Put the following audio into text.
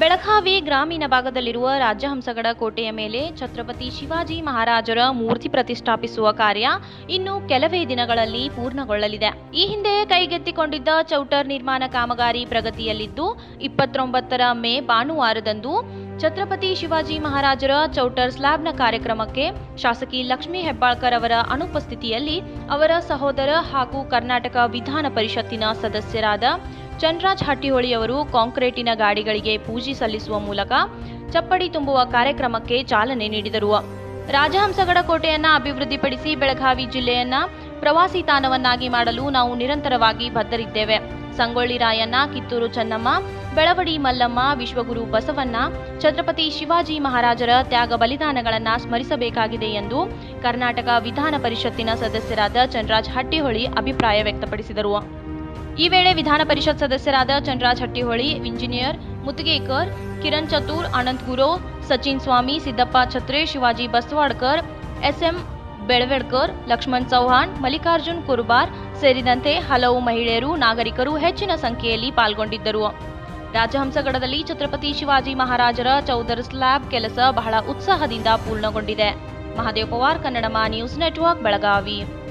ಬೆಳಗಾವಿ ಗ್ರಾಮೀಣ ಭಾಗದಲ್ಲಿರುವ ರಾಜಹಂಸಗಡ ಕೋಟೆಯ ಮೇಲೆ ಛತ್ರಪತಿ ಶಿವಾಜಿ ಮಹಾರಾಜರ ಮೂರ್ತಿ ಪ್ರತಿಷ್ಠಾಪಿಸುವ ಕಾರ್ಯ ಇನ್ನು ಕೆಲವೇ ದಿನಗಳಲ್ಲಿ ಪೂರ್ಣಗೊಳ್ಳಲಿದೆ ಈ ಹಿಂದೆ ಕೈಗೆತ್ತಿಕೊಂಡಿದ್ದ ಚೌಟರ್ ನಿರ್ಮಾಣ ಕಾಮಗಾರಿ ಪ್ರಗತಿಯಲ್ಲಿದ್ದು ಇಪ್ಪತ್ತೊಂಬತ್ತರ ಮೇ ಭಾನುವಾರದಂದು ಛತ್ರಪತಿ ಶಿವಾಜಿ ಮಹಾರಾಜರ ಚೌಟರ್ ಸ್ಲ್ಯಾಬ್ನ ಕಾರ್ಯಕ್ರಮಕ್ಕೆ ಶಾಸಕಿ ಲಕ್ಷ್ಮೀ ಹೆಬ್ಬಾಳ್ಕರ್ ಅವರ ಅನುಪಸ್ಥಿತಿಯಲ್ಲಿ ಅವರ ಸಹೋದರ ಹಾಗೂ ಕರ್ನಾಟಕ ವಿಧಾನ ಪರಿಷತ್ತಿನ ಸದಸ್ಯರಾದ ಚನ್ರಾಜ್ ಹಟ್ಟಿಹೊಳಿ ಅವರು ಕಾಂಕ್ರೀಟಿನ ಗಾಡಿಗಳಿಗೆ ಪೂಜೆ ಸಲ್ಲಿಸುವ ಮೂಲಕ ಚಪ್ಪಡಿ ತುಂಬುವ ಕಾರ್ಯಕ್ರಮಕ್ಕೆ ಚಾಲನೆ ನೀಡಿದರು ರಾಜಹಂಸಗಡ ಕೋಟೆಯನ್ನ ಅಭಿವೃದ್ಧಿಪಡಿಸಿ ಬೆಳಗಾವಿ ಜಿಲ್ಲೆಯನ್ನ ಪ್ರವಾಸಿ ತಾಣವನ್ನಾಗಿ ಮಾಡಲು ನಾವು ನಿರಂತರವಾಗಿ ಬದ್ಧರಿದ್ದೇವೆ ಸಂಗೊಳ್ಳಿ ರಾಯಣ್ಣ ಕಿತ್ತೂರು ಚೆನ್ನಮ್ಮ ಬೆಳವಡಿ ಮಲ್ಲಮ್ಮ ವಿಶ್ವಗುರು ಬಸವಣ್ಣ ಛತ್ರಪತಿ ಶಿವಾಜಿ ಮಹಾರಾಜರ ತ್ಯಾಗ ಬಲಿದಾನಗಳನ್ನ ಸ್ಮರಿಸಬೇಕಾಗಿದೆ ಎಂದು ಕರ್ನಾಟಕ ವಿಧಾನ ಪರಿಷತ್ತಿನ ಸದಸ್ಯರಾದ ಚನ್ರಾಜ್ ಹಟ್ಟಿಹೊಳಿ ಅಭಿಪ್ರಾಯ ವ್ಯಕ್ತಪಡಿಸಿದರು ಈ ವೇಳೆ ವಿಧಾನ ಪರಿಷತ್ ಸದಸ್ಯರಾದ ಚಂದ್ರಾಜ್ ಹಟ್ಟಿಹೊಳಿ ಇಂಜಿನಿಯರ್ ಮುತ್ತಿಗೇಕರ್ ಕಿರಣ್ ಚತುರ್ ಅನಂತ್ ಗುರೋ ಸಚಿನ್ ಸ್ವಾಮಿ ಸಿದ್ದಪ್ಪ ಛತ್ರೆ ಶಿವಾಜಿ ಬಸವಾಡ್ಕರ್ ಎಸ್ಎಂ ಬೆಳವೆಡ್ಕರ್ ಲಕ್ಷ್ಮಣ್ ಚೌಹಾಣ್ ಮಲ್ಲಿಕಾರ್ಜುನ್ ಕುರ್ಬಾರ್ ಸೇರಿದಂತೆ ಹಲವು ಮಹಿಳೆಯರು ನಾಗರಿಕರು ಹೆಚ್ಚಿನ ಸಂಖ್ಯೆಯಲ್ಲಿ ಪಾಲ್ಗೊಂಡಿದ್ದರು ರಾಜಹಂಸಗಡದಲ್ಲಿ ಛತ್ರಪತಿ ಶಿವಾಜಿ ಮಹಾರಾಜರ ಚೌದರ್ ಸ್ಲ್ಯಾಬ್ ಕೆಲಸ ಬಹಳ ಉತ್ಸಾಹದಿಂದ ಪೂರ್ಣಗೊಂಡಿದೆ ಮಹಾದೇವ್ ಪವಾರ್ ಕನ್ನಡಮ ನ್ಯೂಸ್ ನೆಟ್ವರ್ಕ್ ಬೆಳಗಾವಿ